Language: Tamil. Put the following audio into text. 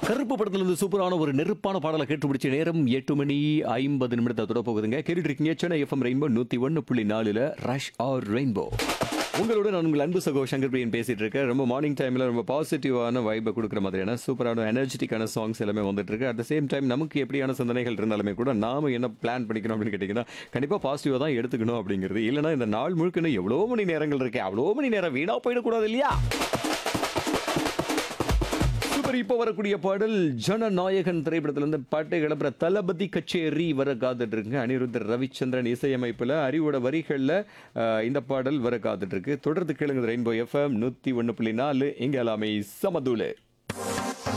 கருப்பு படத்துல இருந்து சூப்பரான ஒரு நெருப்பான பாடலை கேட்டு பிடிச்ச நேரம் எட்டு மணி ஐம்பது நிமிடத்தை தொட போகுதுங்க கேட்டுட்டு இருக்கீங்க சென்னை எஃப்எம் ரெயின்போ நூத்தி ஒன்னு புள்ளி நாலுல ரஷ் ஆர் ரெயின்போ உங்களோட நான் உங்கள் அன்பு சகோ சங்கர் பிரியன் பேசிட்டு இருக்கேன் ரொம்ப மார்னிங் டைம்ல ரொம்ப பாசிட்டிவான வைப்பை கொடுக்குற மாதிரியான சூப்பரான எனர்ஜெட்டிக்கான சாங்ஸ் எல்லாமே வந்துட்டு இருக்கு அட் த சேம் டைம் நமக்கு எப்படியான சிந்தனைகள் இருந்தாலுமே கூட நாம என்ன பிளான் பண்ணிக்கணும் அப்படின்னு கேட்டிங்கன்னா கண்டிப்பாக பாசிட்டிவாக தான் எடுத்துக்கணும் அப்படிங்கிறது இல்லைன்னா இந்த நாள் முழுக்கணும் எவ்வளோ மணி நேரங்கள் இருக்கு அவ்வளோ மணி நேரம் வீணா போயிடக்கூடாது இல்லையா சூப்பர் இப்போ வரக்கூடிய பாடல் ஜனநாயகன் திரைப்படத்திலிருந்து பாட்டை கிளப்புற தளபதி கச்சேரி வர காத்துட்டு இருக்குங்க அனிருத்தர் ரவிச்சந்திரன் இசையமைப்பில் அறிவோட வரிகளில் இந்த பாடல் வர காத்துட்டு இருக்கு தொடர்ந்து கேளுங்க ரெயின்போ எஃப்எம் நூற்றி ஒன்று புள்ளி நாலு இங்கே எல்லாமே சமதூளு